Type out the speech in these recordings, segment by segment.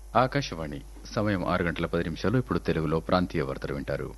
ఆకాశవాణి సమయం ఆరు గంటల పది నిమిషాలు ఇప్పుడు తెలుగులో ప్రాంతీయ వార్తలు వింటారు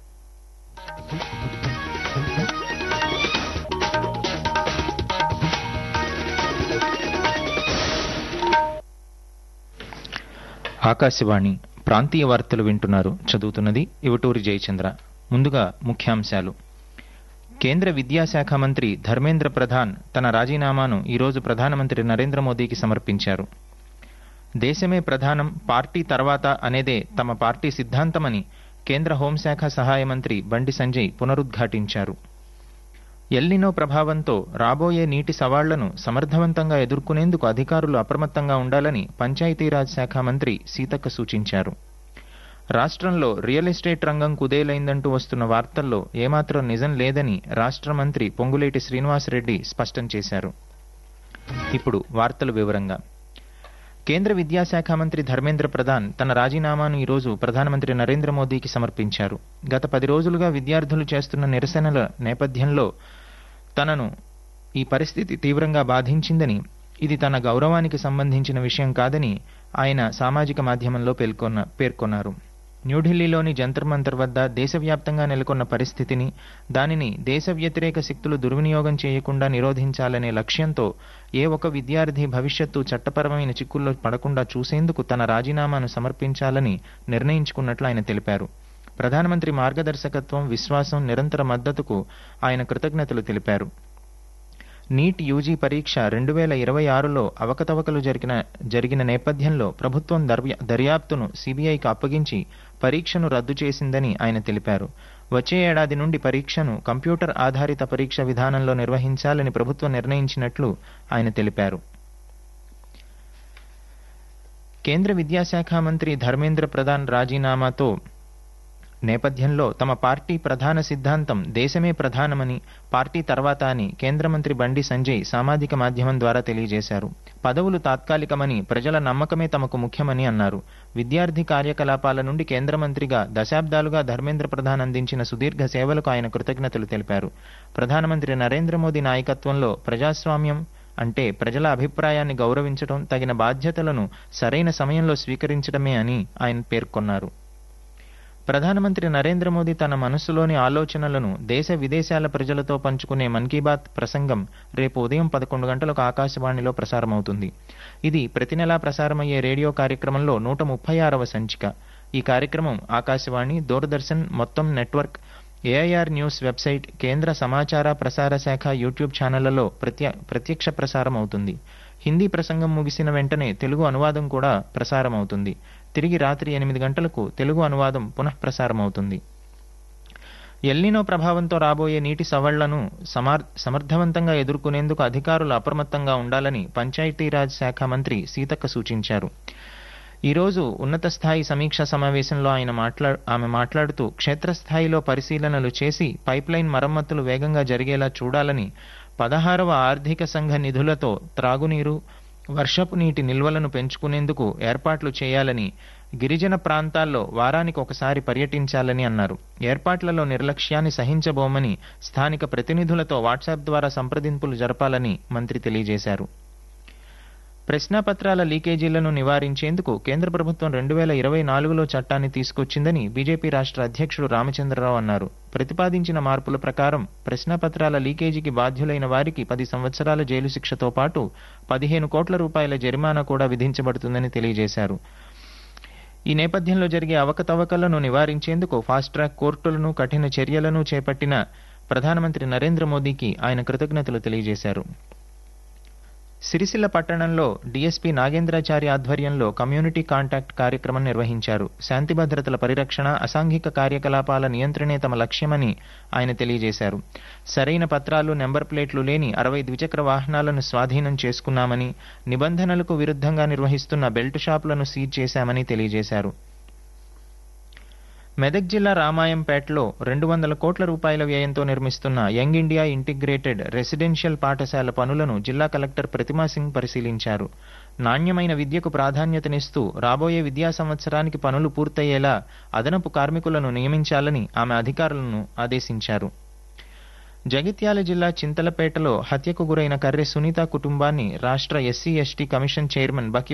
ఆకాశవాణి ప్రాంతీయ వార్తలు వింటున్నారు చదువుతున్నది ఇవటూరి జయచంద్ర ముందుగా ముఖ్యాంశాలు కేంద్ర విద్యాశాఖ మంత్రి ధర్మేంద్ర ప్రధాన్ తన రాజీనామాను ఈరోజు ప్రధానమంత్రి నరేంద్ర మోదీకి సమర్పించారు దేశమే ప్రధానం పార్టీ తర్వాత అనేదే తమ పార్టీ సిద్ధాంతమని కేంద్ర హోంశాఖ సహాయ మంత్రి బండి సంజయ్ పునరుద్ఘాటించారు ఎల్నినో ప్రభావంతో రాబోయే నీటి సవాళ్లను సమర్థవంతంగా ఎదుర్కొనేందుకు అధికారులు అప్రమత్తంగా ఉండాలని పంచాయతీరాజ్ శాఖ మంత్రి సీతక్క సూచించారు రాష్ట్రంలో రియల్ ఎస్టేట్ రంగం కుదేలైందంటూ వస్తున్న వార్తల్లో ఏమాత్రం నిజం లేదని రాష్ట్ర మంత్రి పొంగులేటి శ్రీనివాసరెడ్డి స్పష్టం చేశారు ఇప్పుడు వార్తల వివరంగా కేంద్ర విద్యాశాఖ మంత్రి ధర్మేంద్ర ప్రధాన్ తన రాజీనామాను ఈరోజు ప్రధానమంత్రి నరేంద్ర మోదీకి సమర్పించారు గత పది రోజులుగా విద్యార్థులు చేస్తున్న నిరసనల నేపథ్యంలో తనను ఈ పరిస్థితి తీవ్రంగా బాధించిందని ఇది తన గౌరవానికి సంబంధించిన విషయం కాదని ఆయన సామాజిక మాధ్యమంలో పేర్కొన్న పేర్కొన్నారు న్యూఢిల్లీలోని జంతర్ మంతర్ వద్ద దేశవ్యాప్తంగా నెలకొన్న పరిస్థితిని దానిని దేశ వ్యతిరేక శక్తులు దుర్వినియోగం చేయకుండా నిరోధించాలనే లక్ష్యంతో ఏ ఒక్క విద్యార్థి భవిష్యత్తు చట్టపరమైన చిక్కుల్లో పడకుండా చూసేందుకు తన రాజీనామాను సమర్పించాలని నిర్ణయించుకున్నట్లు ఆయన తెలిపారు ప్రధానమంత్రి మార్గదర్శకత్వం విశ్వాసం నిరంతర మద్దతుకు ఆయన కృతజ్ఞతలు తెలిపారు నీట్ యూజీ పరీక్ష రెండు వేల ఇరవై ఆరులో అవకతవకలు జరిగిన జరిగిన నేపథ్యంలో ప్రభుత్వం దర్యాప్తును సిబిఐకి అప్పగించి పరీక్షను రద్దు చేసిందని ఆయన తెలిపారు వచ్చే ఏడాది నుండి పరీక్షను కంప్యూటర్ ఆధారిత పరీక్ష విధానంలో నిర్వహించాలని ప్రభుత్వం నిర్ణయించినట్లు ఆయన తెలిపారు కేంద్ర విద్యాశాఖ మంత్రి ధర్మేంద్ర ప్రధాన్ రాజీనామాతో నేపథ్యంలో తమ పార్టీ ప్రధాన సిద్ధాంతం దేశమే ప్రధానమని పార్టీ తర్వాత అని కేంద్ర మంత్రి బండి సంజయ్ సామాజిక మాధ్యమం ద్వారా తెలియజేశారు పదవులు తాత్కాలికమని ప్రజల నమ్మకమే తమకు ముఖ్యమని అన్నారు విద్యార్థి కార్యకలాపాల నుండి కేంద్ర మంత్రిగా దశాబ్దాలుగా ధర్మేంద్ర ప్రధాన్ అందించిన సుదీర్ఘ సేవలకు ఆయన కృతజ్ఞతలు తెలిపారు ప్రధానమంత్రి నరేంద్ర మోదీ నాయకత్వంలో ప్రజాస్వామ్యం అంటే ప్రజల అభిప్రాయాన్ని గౌరవించడం తగిన బాధ్యతలను సరైన సమయంలో స్వీకరించడమే అని ఆయన పేర్కొన్నారు ప్రధానమంత్రి నరేంద్ర మోదీ తన మనస్సులోని ఆలోచనలను దేశ విదేశాల ప్రజలతో పంచుకునే మన్ కీ బాత్ ప్రసంగం రేపు ఉదయం పదకొండు గంటలకు ఆకాశవాణిలో ప్రసారమవుతుంది ఇది ప్రతి నెలా ప్రసారమయ్యే రేడియో కార్యక్రమంలో నూట ముప్పై ఆరవ సంచిక ఈ కార్యక్రమం ఆకాశవాణి దూరదర్శన్ మొత్తం నెట్వర్క్ ఏఐఆర్ న్యూస్ వెబ్సైట్ కేంద్ర సమాచార ప్రసార శాఖ యూట్యూబ్ ఛానళ్లలో ప్రత్య ప్రత్యక్ష ప్రసారం అవుతుంది హిందీ ప్రసంగం ముగిసిన వెంటనే తెలుగు అనువాదం కూడా ప్రసారం అవుతుంది తిరిగి రాత్రి ఎనిమిది గంటలకు తెలుగు అనువాదం పునః ప్రసారమవుతుంది ఎల్నినో ప్రభావంతో రాబోయే నీటి సవళ్లను సమార్ సమర్థవంతంగా ఎదుర్కొనేందుకు అధికారులు అప్రమత్తంగా ఉండాలని పంచాయతీరాజ్ శాఖ మంత్రి సీతక్క సూచించారు ఈరోజు ఉన్నత స్థాయి సమీక్షా సమావేశంలో ఆయన మాట్లా ఆమె మాట్లాడుతూ క్షేత్రస్థాయిలో పరిశీలనలు చేసి పైప్లైన్ మరమ్మతులు వేగంగా జరిగేలా చూడాలని పదహారవ ఆర్థిక సంఘ నిధులతో త్రాగునీరు వర్షపు నీటి నిల్వలను పెంచుకునేందుకు ఏర్పాట్లు చేయాలని గిరిజన ప్రాంతాల్లో వారానికి ఒకసారి పర్యటించాలని అన్నారు ఏర్పాట్లలో నిర్లక్ష్యాన్ని సహించబోమని స్థానిక ప్రతినిధులతో వాట్సాప్ ద్వారా సంప్రదింపులు జరపాలని మంత్రి తెలియజేశారు ప్రశ్నాపత్రాల లీకేజీలను నివారించేందుకు కేంద్ర ప్రభుత్వం రెండు వేల ఇరవై నాలుగులో చట్టాన్ని తీసుకొచ్చిందని బీజేపీ రాష్ట్ర అధ్యక్షుడు రామచంద్రరావు అన్నారు ప్రతిపాదించిన మార్పుల ప్రకారం ప్రశ్నాపత్రాల లీకేజీకి బాధ్యులైన వారికి పది సంవత్సరాల జైలు శిక్షతో పాటు పదిహేను కోట్ల రూపాయల జరిమానా కూడా విధించబడుతుందని తెలియజేశారు ఈ నేపథ్యంలో జరిగే అవకతవకలను నివారించేందుకు ఫాస్ట్ ట్రాక్ కోర్టులను కఠిన చర్యలను చేపట్టిన ప్రధానమంత్రి నరేంద్ర మోదీకి ఆయన కృతజ్ఞతలు తెలియజేశారు సిరిసిల్ల పట్టణంలో డీఎస్పీ నాగేంద్రాచారి ఆధ్వర్యంలో కమ్యూనిటీ కాంటాక్ట్ కార్యక్రమం నిర్వహించారు శాంతి భద్రతల పరిరక్షణ అసాంఘిక కార్యకలాపాల నియంత్రణే తమ లక్ష్యమని ఆయన తెలియజేశారు సరైన పత్రాలు నెంబర్ ప్లేట్లు లేని అరవై ద్విచక్ర వాహనాలను స్వాధీనం చేసుకున్నామని నిబంధనలకు విరుద్ధంగా నిర్వహిస్తున్న బెల్ట్ షాపులను సీజ్ చేశామని తెలియజేశారు మెదక్ జిల్లా రామాయంపేటలో రెండు వందల కోట్ల రూపాయల వ్యయంతో నిర్మిస్తున్న యంగ్ ఇండియా ఇంటిగ్రేటెడ్ రెసిడెన్షియల్ పాఠశాల పనులను జిల్లా కలెక్టర్ ప్రతిమా సింగ్ పరిశీలించారు నాణ్యమైన విద్యకు ప్రాధాన్యతనిస్తూ రాబోయే విద్యా సంవత్సరానికి పనులు పూర్తయ్యేలా అదనపు కార్మికులను నియమించాలని ఆమె అధికారులను ఆదేశించారు జగిత్యాల జిల్లా చింతలపేటలో హత్యకు గురైన కర్రె సునీత కుటుంబాన్ని రాష్ట్ర ఎస్సీ ఎస్టీ కమిషన్ చైర్మన్ బకి